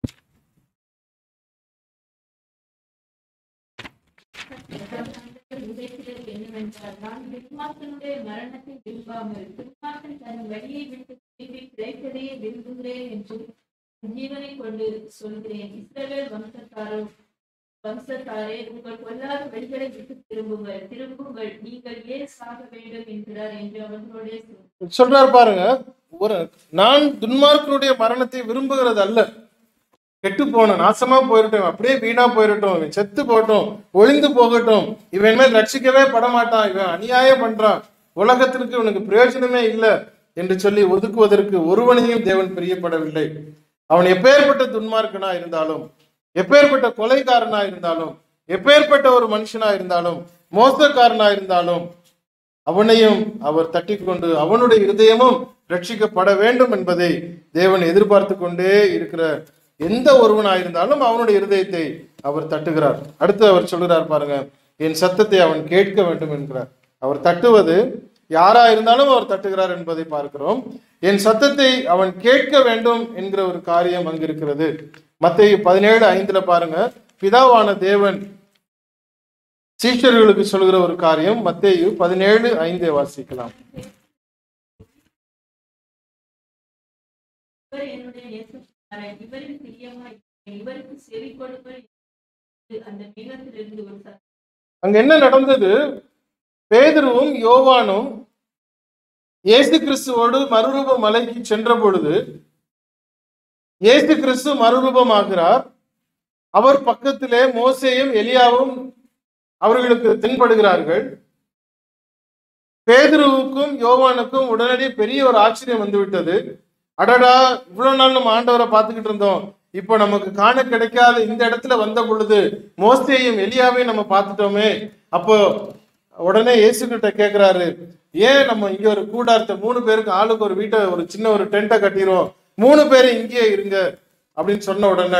உதைக்கிறது என்னவென்றால் நான் துன்மார்க்கனுடைய மரணத்தை விரும்பாமல் துன்மார்க்கன் தன் வழியை விட்டு திரும்பி கிடைப்பதையே விரும்புகிறேன் என்று ஜீவனை கொண்டு சொல்கிறேன் இஸ்ரவேல் வம்சத்தாரோ வம்சத்தாரே உங்கள் பொல்லாத வழிகளை விட்டு திரும்புங்கள் திரும்புங்கள் நீங்கள் ஏன் சாக வேண்டும் என்கிறார் என்று அவர்களோடே சொன்னார்.
சொல்றார் பாருங்க ஒரு நான் துன்மார்க்கனுடைய மரணத்தை விரும்புகிறது அல்ல கெட்டு போன நாசமா போயிரட்டும் அப்படியே வீணா போயிரட்டும் இவன் செத்து போகட்டும் ஒளிந்து போகட்டும் இவன் மேல் ரட்சிக்கவே படமாட்டான் இவன் அநியாயம் பண்றான் உலகத்திற்கு இவனுக்கு பிரயோஜனமே இல்லை என்று சொல்லி ஒதுக்குவதற்கு ஒருவனையும் தேவன் பிரியப்படவில்லை அவன் எப்பேற்பட்ட துன்மார்க்கனா இருந்தாலும் எப்பேற்பட்ட கொலைகாரனா இருந்தாலும் எப்பேற்பட்ட ஒரு மனுஷனா இருந்தாலும் மோசக்காரனா இருந்தாலும் அவனையும் அவர் தட்டிக்கொண்டு அவனுடைய இருதயமும் ரட்சிக்கப்பட வேண்டும் என்பதை தேவன் எதிர்பார்த்து கொண்டே இருக்கிற எந்த ஒருவனாயிருந்தாலும் அவனுடைய இருதயத்தை அவர் தட்டுகிறார் அடுத்து அவர் சொல்கிறார் பாருங்க என் சத்தத்தை அவன் கேட்க வேண்டும் என்கிறார் அவர் தட்டுவது யாரா இருந்தாலும் அவர் தட்டுகிறார் என்பதை பார்க்கிறோம் என் சத்தத்தை அவன் கேட்க வேண்டும் என்கிற ஒரு காரியம் அங்கு இருக்கிறது மத்திய பதினேழு ஐந்துல பாருங்க பிதாவான தேவன் சீஷர்களுக்கு சொல்கிற ஒரு காரியம் மத்தேயு பதினேழு ஐந்தை வாசிக்கலாம்
இவர் என்னுடைய நேசகுமாரன் இவரின் பிரியமாய் இவருக்கு செவி கொடுங்கள் என்று அந்த மேகத்திலிருந்து ஒரு சத்தம்
அங்க என்ன நடந்தது பேதுருவும் யோவானும் இயேசு கிறிஸ்துவோடு மறுரூப மலைக்கு சென்ற பொழுது இயேசு கிறிஸ்து மறுரூபமாகிறார் அவர் பக்கத்திலே மோசேயும் எலியாவும் அவர்களுக்கு தென்படுகிறார்கள் பேதுருவுக்கும் யோவானுக்கும் உடனடி பெரிய ஒரு ஆச்சரியம் வந்து விட்டது அடடா இவ்வளவு நாள் நம்ம ஆண்டவரை பார்த்துக்கிட்டு இருந்தோம் இப்போ நமக்கு காண கிடைக்காத இந்த இடத்துல வந்த பொழுது மோசேயும் எலியாவையும் நம்ம பார்த்துட்டோமே அப்போ உடனே இயேசு கிட்ட கேக்குறாரு ஏன் நம்ம இங்க ஒரு கூடாரத்தை மூணு பேருக்கு ஆளுக்கு ஒரு வீட்டை ஒரு சின்ன ஒரு டென்ட்டை கட்டிடுவோம் மூணு பேரும் இங்கேயே இருங்க அப்படின்னு சொன்ன உடனே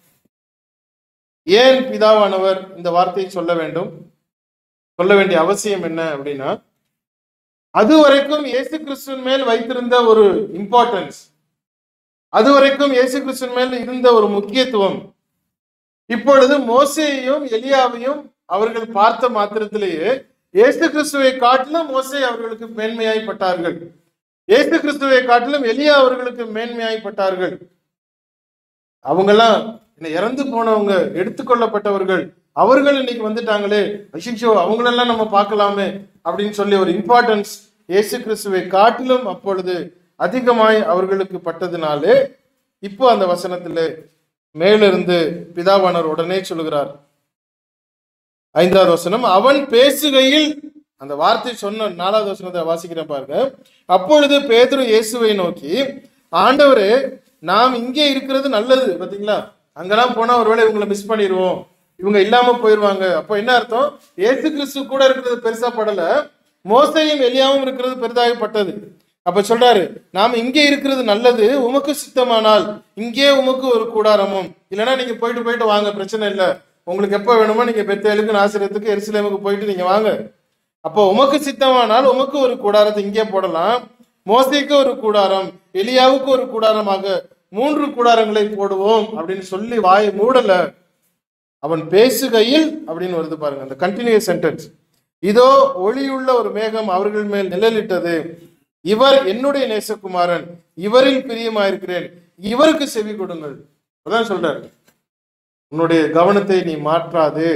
ஏன் பிதாவானவர் இந்த வார்த்தையை சொல்ல வேண்டும் சொல்ல வேண்டிய அவசியம் என்ன அப்படின்னா அது வரைக்கும் இயேசு கிறிஸ்துவின் மேல் வைத்திருந்த ஒரு இம்பார்ட்டன்ஸ் அது வரைக்கும் இயேசு கிறிஸ்துவின் மேல் இருந்த ஒரு முக்கியத்துவம் இப்பொழுது மோசேயையும் எலியாவையும் அவர்கள் பார்த்த மாத்திரத்திலேயே இயேசு கிறிஸ்துவை காட்டிலும் மோசே அவர்களுக்கு மேன்மையாய்ப்பட்டார்கள் இயேசு கிறிஸ்துவை காட்டிலும் எலியா அவர்களுக்கு மேன்மையாய்ப்பட்டார்கள் அவங்கெல்லாம் என்ன இறந்து போனவங்க எடுத்துக்கொள்ளப்பட்டவர்கள் அவர்கள் இன்னைக்கு வந்துட்டாங்களே அஷிஷோ அவங்களெல்லாம் நம்ம பார்க்கலாமே அப்படின்னு சொல்லி ஒரு இம்பார்ட்டன்ஸ் இயேசு கிறிஸ்துவை காட்டிலும் அப்பொழுது அதிகமாய் அவர்களுக்கு பட்டதினாலே இப்போ அந்த வசனத்துல மேலிருந்து பிதாவானவர் உடனே சொல்லுகிறார் ஐந்தாவது வசனம் அவன் பேசுகையில் அந்த வார்த்தை சொன்ன நாலாவது வசனத்தை வாசிக்கிறேன் பாருங்க அப்பொழுது பேதுரு இயேசுவை நோக்கி ஆண்டவரே நாம் இங்கே இருக்கிறது நல்லது பாத்தீங்களா அங்கெல்லாம் போனா ஒருவேளை இவங்களை மிஸ் பண்ணிடுவோம் இவங்க இல்லாம போயிருவாங்க அப்போ என்ன அர்த்தம் இயேசு கிறிஸ்து கூட இருக்கிறது பெருசா படல மோசையும் எலியாவும் இருக்கிறது பெரிதாகப்பட்டது அப்ப சொல்றாரு நாம் இங்கே இருக்கிறது நல்லது உமக்கு சித்தமானால் இங்கே உமக்கு ஒரு கூடாரமும் இல்லைன்னா நீங்க போயிட்டு போயிட்டு வாங்க பிரச்சனை இல்லை உங்களுக்கு எப்போ வேணுமோ நீங்க பெத்தேலுக்கு நாசிரியத்துக்கு எருசலேமுக்கு போயிட்டு நீங்க வாங்க அப்போ உமக்கு சித்தமானால் உமக்கு ஒரு கூடாரத்தை இங்கே போடலாம் மோசைக்கு ஒரு கூடாரம் எலியாவுக்கு ஒரு கூடாரமாக மூன்று கூடாரங்களை போடுவோம் அப்படின்னு சொல்லி வாயை மூடல அவன் பேசுகையில் அப்படின்னு வருது பாருங்க அந்த கண்டினியூஸ் சென்டென்ஸ் இதோ ஒளியுள்ள ஒரு மேகம் அவர்கள் மேல் நிழலிட்டது இவர் என்னுடைய நேசகுமாரன் இவரில் பிரியமாயிருக்கிறேன் இவருக்கு செவி கொடுங்கள் அதான் சொல்றாரு உன்னுடைய கவனத்தை நீ மாற்றாது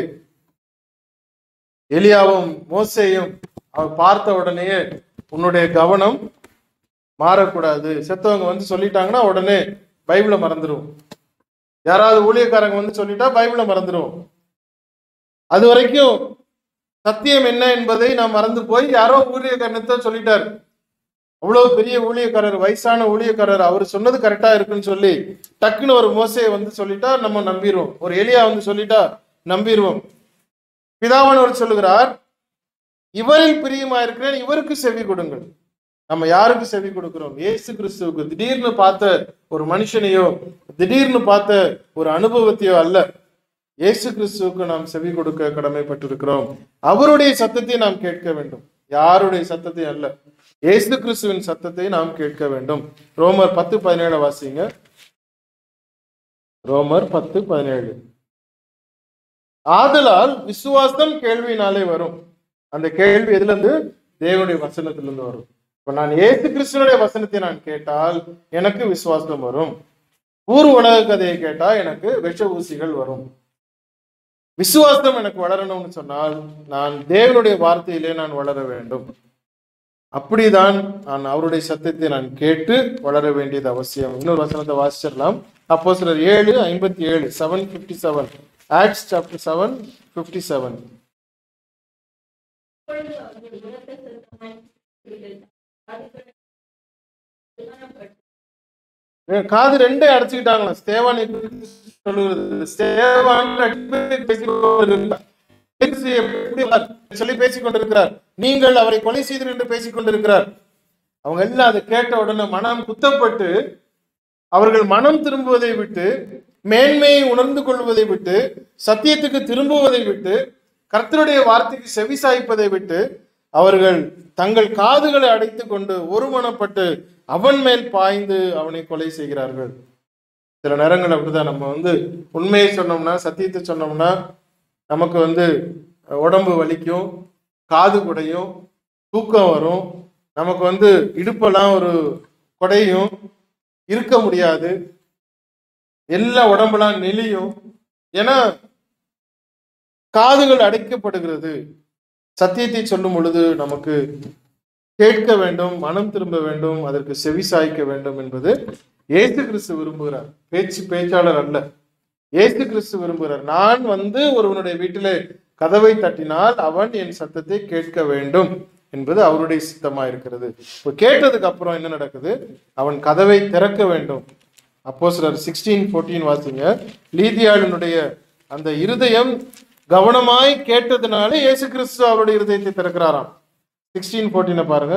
எலியாவும் மோசேயும் அவர் பார்த்த உடனேயே உன்னுடைய கவனம் மாறக்கூடாது செத்தவங்க வந்து சொல்லிட்டாங்கன்னா உடனே பைபிளை மறந்துடும் யாராவது ஊழியக்காரங்க வந்து சொல்லிட்டா பைபிளை மறந்துடும் அது வரைக்கும் சத்தியம் என்ன என்பதை நான் மறந்து போய் யாரோ ஊழியக்காரனத்தை சொல்லிட்டார் அவ்வளவு பெரிய ஊழியக்காரர் வயசான ஊழியக்காரர் அவர் சொன்னது கரெக்டா இருக்குன்னு சொல்லி டக்குன்னு ஒரு மோசையை வந்து சொல்லிட்டா நம்ம நம்பிடுவோம் ஒரு எலியா வந்து சொல்லிட்டா நம்பிடுவோம் பிதாவானவர் சொல்லுகிறார் இவரில் பிரியமா இருக்கிறேன் இவருக்கு செவி கொடுங்கள் நம்ம யாருக்கு செவி கொடுக்கிறோம் இயேசு கிறிஸ்துவுக்கு திடீர்னு பார்த்த ஒரு மனுஷனையோ திடீர்னு பார்த்த ஒரு அனுபவத்தையோ அல்ல இயேசு கிறிஸ்துவுக்கு நாம் செவி கொடுக்க கடமைப்பட்டிருக்கிறோம் அவருடைய சத்தத்தை நாம் கேட்க வேண்டும் யாருடைய சத்தத்தை அல்ல இயேசு கிறிஸ்துவின் சத்தத்தை நாம் கேட்க வேண்டும் ரோமர் பத்து பதினேழு வாசிங்க ரோமர் பத்து பதினேழு ஆதலால் விசுவாசம் கேள்வியினாலே வரும் அந்த கேள்வி எதுல இருந்து தேவனுடைய வசனத்திலிருந்து வரும் இப்ப நான் ஏசு கிறிஸ்துவனுடைய வசனத்தை நான் கேட்டால் எனக்கு விசுவாசம் வரும் ஊர் உலக கதையை கேட்டா எனக்கு விஷ ஊசிகள் வரும் விசுவாசம் எனக்கு வளரணும்னு சொன்னால் நான் தேவனுடைய வார்த்தையிலே நான் வளர வேண்டும் அப்படிதான் நான் அவருடைய சத்தத்தை நான் கேட்டு வளர வேண்டியது அவசியம் இன்னொரு வசனத்தை வாசிச்சிடலாம் அப்போ சிலர் ஏழு ஐம்பத்தி ஏழு seven fifty seven acts chapter seven fifty seven
அப்பொழுது அவர்கள் உரத்த சத்தமாய் கூப்பிடுகிறார்கள். காதுகளை திருமணப்பட்டு
காது ரெண்டே அடைச்சுக்கிட்டாங்களா ஸ்தேவானை குறித்து சொல்லுகிறது ஸ்தேவான் அடிக்கடி பேசிக் கொண்டிருக்கிறார். இயேசு எப்படி வந்தார்? சொல்லி பேசிக் கொண்டிருக்கிறார் நீங்கள் அவரை கொலை செய்தீர்கள் என்று பேசிக் கொண்டிருக்கிறார் அவங்க எல்லாம் அதை கேட்ட உடனே மனம் குத்தப்பட்டு அவர்கள் மனம் திரும்புவதை விட்டு மேன்மையை உணர்ந்து கொள்வதை விட்டு சத்தியத்துக்கு திரும்புவதை விட்டு கர்த்தருடைய வார்த்தைக்கு செவி சாய்ப்பதை விட்டு அவர்கள் தங்கள் காதுகளை அடைத்துக் கொண்டு ஒருமனப்பட்டு அவன் மேல் பாய்ந்து அவனை கொலை செய்கிறார்கள் சில நேரங்கள் அப்படிதான் நம்ம வந்து உண்மையை சொன்னோம்னா சத்தியத்தை சொன்னோம்னா நமக்கு வந்து உடம்பு வலிக்கும் காது குடையும் தூக்கம் வரும் நமக்கு வந்து இடுப்பெல்லாம் ஒரு குடையும் இருக்க முடியாது எல்லா உடம்பெல்லாம் நெளியும் ஏன்னா காதுகள் அடைக்கப்படுகிறது சத்தியத்தை சொல்லும் பொழுது நமக்கு கேட்க வேண்டும் மனம் திரும்ப வேண்டும் அதற்கு செவி சாய்க்க வேண்டும் என்பது இயேசு கிறிஸ்து விரும்புகிறார் பேச்சு பேச்சாளர் அல்ல இயேசு கிறிஸ்து விரும்புகிறார் நான் வந்து ஒருவனுடைய வீட்டிலே கதவை தட்டினால் அவன் என் சத்தத்தை கேட்க வேண்டும் என்பது அவருடைய சித்தமா இருக்கிறது இப்போ கேட்டதுக்கு அப்புறம் என்ன நடக்குது அவன் கதவை திறக்க வேண்டும் அப்போ சிலர் சிக்ஸ்டீன் ஃபோர்டீன் வாசிங்க லீதியாளினுடைய அந்த இருதயம் கவனமாய் கேட்டதுனால இயேசு கிறிஸ்து அவருடைய இருதயத்தை திறக்கிறாராம் சிக்ஸ்டீன் ஃபோர்டீனை பாருங்க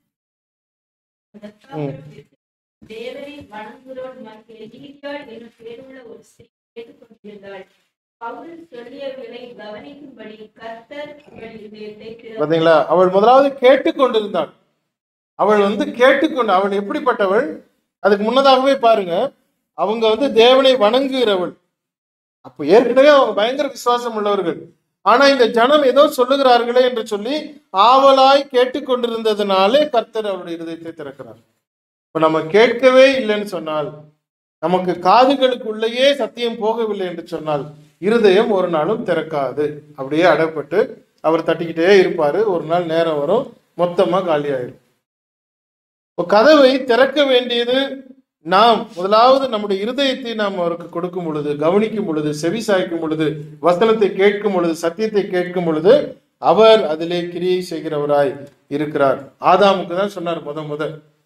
தேவனை வணங்குகிறோர் மத்தியில் லீதியாள் என்னும் பேருள்ள ஒரு ஸ்திரீ கேட்டுக்கொண்டிருந்தாள் பவுல் சொல்லியவர்களை கவனிக்கும்படி கர்த்தர் அவள் இதயத்தை திறந்தார்.
பாத்தீங்களா அவள் முதலாவது கேட்டுக்கொண்டிருந்தாள் அவள் வந்து கேட்டுக்கொண்டு அவள் எப்படிப்பட்டவள் அதுக்கு முன்னதாகவே பாருங்க அவங்க வந்து தேவனை வணங்குகிறவள் அப்போ ஏற்கனவே அவங்க பயங்கர விசுவாசம் உள்ளவர்கள் ஆனா இந்த ஜனம் ஏதோ சொல்லுகிறார்களே என்று சொல்லி ஆவலாய் கேட்டுக்கொண்டிருந்ததுனாலே கர்த்தர் அவருடைய இருதயத்தை திறக்கிறார் இப்ப நம்ம கேட்கவே இல்லைன்னு சொன்னால் நமக்கு காதுகளுக்குள்ளேயே சத்தியம் போகவில்லை என்று சொன்னால் இருதயம் ஒரு நாளும் திறக்காது அப்படியே அடப்பட்டு அவர் தட்டிக்கிட்டே இருப்பாரு ஒரு நாள் நேரம் வரும் மொத்தமா காலியாயிரும் இப்போ கதவை திறக்க வேண்டியது நாம் முதலாவது நம்முடைய இருதயத்தை நாம் அவருக்கு கொடுக்கும் பொழுது கவனிக்கும் பொழுது செவி சாய்க்கும் பொழுது வசனத்தை கேட்கும் பொழுது சத்தியத்தை கேட்கும் பொழுது அவர் அதிலே கிரியை செய்கிறவராய் இருக்கிறார் ஆதாமுக்கு தான் சொன்னார் முத முத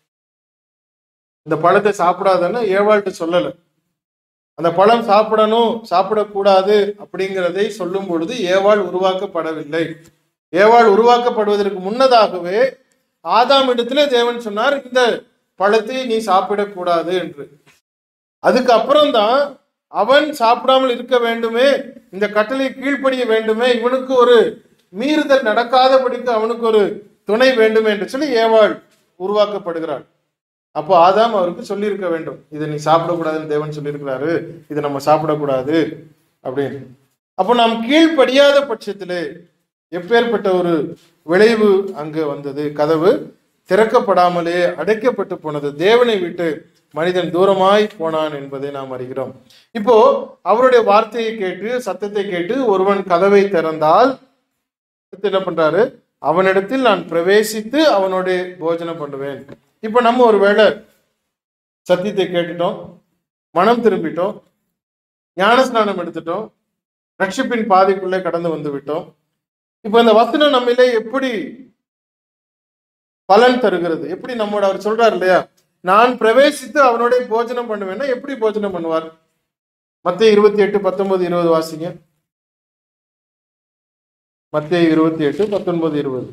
இந்த பழத்தை சாப்பிடாதன்னு ஏவாள்கிட்ட சொல்லல அந்த பழம் சாப்பிடணும் சாப்பிடக்கூடாது அப்படிங்கிறதை சொல்லும் பொழுது ஏவாள் உருவாக்கப்படவில்லை ஏவாள் உருவாக்கப்படுவதற்கு முன்னதாகவே ஆதாம் இடத்துல தேவன் சொன்னார் இந்த பழத்தை நீ சாப்பிடக்கூடாது என்று அதுக்கப்புறம் தான் அவன் சாப்பிடாமல் இருக்க வேண்டுமே இந்த கட்டளை கீழ்ப்படிய வேண்டுமே இவனுக்கு ஒரு மீறுதல் நடக்காதபடிக்கு அவனுக்கு ஒரு துணை வேண்டுமே என்று சொல்லி ஏவாள் உருவாக்கப்படுகிறாள் அப்போ ஆதாம் அவருக்கு சொல்லியிருக்க வேண்டும் இதை நீ சாப்பிடக்கூடாதுன்னு தேவன் சொல்லியிருக்கிறாரு இதை நம்ம சாப்பிடக்கூடாது அப்படின்னு அப்போ நாம் கீழ்ப்படியாத பட்சத்திலே எப்பேற்பட்ட ஒரு விளைவு அங்கு வந்தது கதவு திறக்கப்படாமலே அடைக்கப்பட்டு போனது தேவனை விட்டு மனிதன் தூரமாய் போனான் என்பதை நாம் அறிகிறோம் இப்போ அவருடைய வார்த்தையை கேட்டு சத்தத்தை கேட்டு ஒருவன் கதவை திறந்தால் அடுத்து என்ன பண்றாரு அவனிடத்தில் நான் பிரவேசித்து அவனோட போஜனம் பண்ணுவேன் இப்ப நம்ம ஒருவேளை சத்தியத்தை கேட்டுட்டோம் மனம் திரும்பிட்டோம் ஞானஸ்நானம் எடுத்துட்டோம் ரட்சிப்பின் பாதைக்குள்ளே கடந்து வந்து விட்டோம் இப்போ இந்த வசனம் நம்மிலே எப்படி பலன் தருகிறது எப்படி நம்மோட அவர் சொல்றாரு இல்லையா நான் பிரவேசித்து அவனோட போஜனம் பண்ணுவேன்னா எப்படி போஜனம் பண்ணுவார் மத்திய இருபத்தி எட்டு பத்தொன்பது இருபது வாசிங்க மத்திய இருபத்தி எட்டு பத்தொன்பது இருபது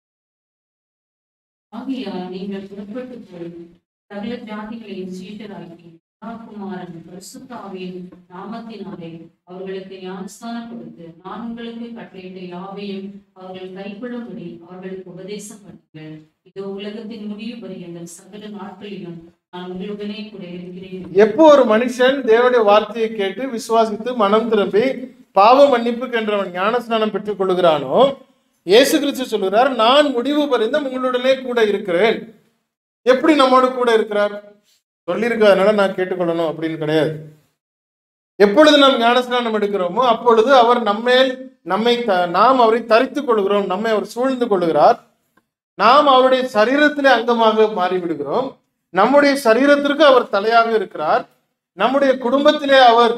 ஆகையால் நீங்கள் புறப்பட்டு போய் சகல ஜாதிகளையும் சீட்டராக்கி குமாரன் பரிசுத்தாவின் நாமத்தினாலே அவர்களுக்கு ஞானஸ்தானம் கொடுத்து நான் உங்களுக்கு கட்டளையிட்ட யாவையும் அவர்கள் கைப்படும்படி அவர்களுக்கு உபதேசம் பண்ணுங்கள் இதோ உலகத்தின் முடிவு பரியந்தம் சகல நாட்களிலும் நான் உங்களுடனே கூட இருக்கிறேன்
எப்போ ஒரு மனுஷன் தேவனுடைய வார்த்தையை கேட்டு விசுவாசித்து மனம் திரும்பி பாவ மன்னிப்புக்கு என்றவன் ஞானஸ்நானம் பெற்றுக் கொள்கிறானோ இயேசு கிறிஸ்து சொல்கிறார் நான் முடிவு பரிந்தும் உங்களுடனே கூட இருக்கிறேன் எப்படி நம்மோடு கூட இருக்கிறார் சொல்லியிருக்கிறதுனால நான் கேட்டுக்கொள்ளணும் அப்படின்னு கிடையாது எப்பொழுது நாம் ஞானஸ்நானம் எடுக்கிறோமோ அப்பொழுது அவர் நம்மேல் நம்மை த- நாம் அவரை தரித்துக் கொள்கிறோம் நம்மை அவர் சூழ்ந்து கொள்கிறார் நாம் அவருடைய சரீரத்திலே அங்கமாக மாறிவிடுகிறோம் நம்முடைய சரீரத்திற்கு அவர் தலையாக இருக்கிறார் நம்முடைய குடும்பத்திலே அவர்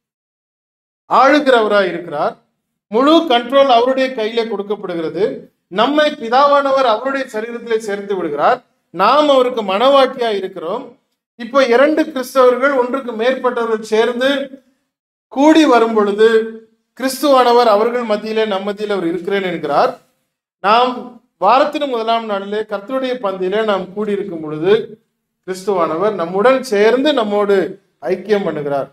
ஆளுகிறவராய் இருக்கிறார் முழு கண்ட்ரோல் அவருடைய கையில கொடுக்கப்படுகிறது நம்மை பிதாவானவர் அவருடைய சரீரத்திலே சேர்த்து விடுகிறார் நாம் அவருக்கு மனவாட்டியா இருக்கிறோம் இப்போ இரண்டு கிறிஸ்தவர்கள் ஒன்றுக்கு மேற்பட்டவர்கள் சேர்ந்து கூடி வரும் பொழுது கிறிஸ்துவானவர் அவர்கள் மத்தியிலே நம் மத்தியிலே அவர் இருக்கிறேன் என்கிறார் நாம் வாரத்தின் முதலாம் நாளிலே கர்த்தருடைய பந்தியிலே நாம் கூடியிருக்கும் பொழுது கிறிஸ்துவானவர் நம்முடன் சேர்ந்து நம்மோடு ஐக்கியம் பண்ணுகிறார்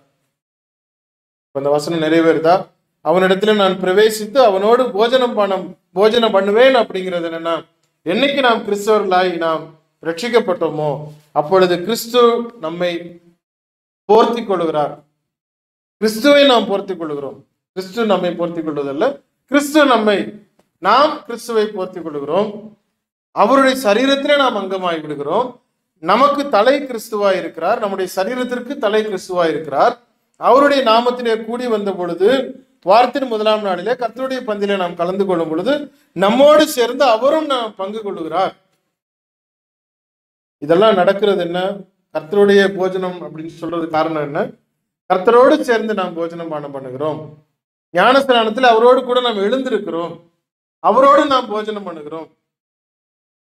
இப்ப இந்த வசனம் நிறைவேறுதா அவனிடத்துல நான் பிரவேசித்து அவனோடு போஜனம் பணம் போஜனம் பண்ணுவேன் அப்படிங்கிறது என்னன்னா என்னைக்கு நாம் கிறிஸ்தவர்களாய் நாம் ரட்சிக்கப்பட்டோமோ அப்பொழுது கிறிஸ்து நம்மை போர்த்தி கொள்கிறார் கிறிஸ்துவை நாம் போர்த்தி கொள்கிறோம் கிறிஸ்து நம்மை போர்த்தி கொள்வதல்ல கிறிஸ்து நம்மை நாம் கிறிஸ்துவை போர்த்தி கொள்கிறோம் அவருடைய சரீரத்திலே நாம் அங்கமாய் விடுகிறோம் நமக்கு தலை கிறிஸ்துவாய் இருக்கிறார் நம்முடைய சரீரத்திற்கு தலை கிறிஸ்துவாய் இருக்கிறார் அவருடைய நாமத்திலே கூடி வந்த பொழுது வாரத்தின் முதலாம் நாளிலே கர்த்தருடைய பந்திலே நாம் கலந்து கொள்ளும் பொழுது நம்மோடு சேர்ந்து அவரும் நாம் பங்கு கொள்ளுகிறார் இதெல்லாம் நடக்கிறது என்ன கர்த்தருடைய போஜனம் அப்படின்னு சொல்றது காரணம் என்ன கர்த்தரோடு சேர்ந்து நாம் போஜனம் பானம் பண்ணுகிறோம் ஞானஸ்தானத்தில் அவரோடு கூட நாம் எழுந்திருக்கிறோம் அவரோடு நாம் போஜனம் பண்ணுகிறோம்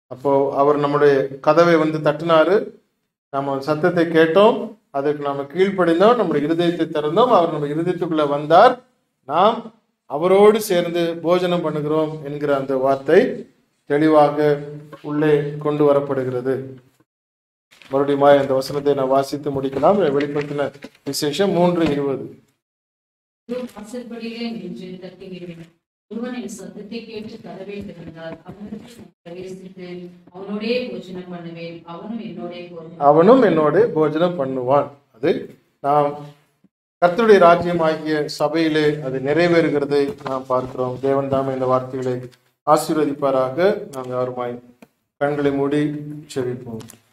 அப்போ அவர் நம்முடைய கதவை வந்து தட்டினாரு நம்ம சத்தத்தை கேட்டோம் அதுக்கு நாம கீழ்ப்படிந்தோம் நம்முடைய இருதயத்தை திறந்தோம் அவர் நம்ம இருதயத்துக்குள்ள வந்தார் நாம் அவரோடு சேர்ந்து போஜனம் பண்ணுகிறோம் என்கிற அந்த வார்த்தை தெளிவாக உள்ளே கொண்டு வரப்படுகிறது மறுபடியும் அந்த வசனத்தை நான் வாசித்து முடிக்கலாம் வெளிப்படுத்தின விசேஷம் மூன்று இருபது
இதோ வாசற்படியிலே நின்று தட்டுகிறேன் ஒருவன் என் சத்தத்தை கேட்டு கதவை திறந்தால் அவனுக்கு நான் பிரவேசித்து அவனோடே போஜனம் பண்ணுவேன் அவனும் என்னோடே போஜனம்
அவனும் என்னோடு போஜனம் பண்ணுவான் அது நாம் கர்த்தருடைய ராஜ்யம் ஆகிய சபையிலே அது நிறைவேறுகிறதை நாம் பார்க்கிறோம் தேவன் தாமே இந்த வார்த்தைகளை ஆசீர்வதிப்பாராக நாம் யாருமாய் கண்களை மூடி செவிப்போம்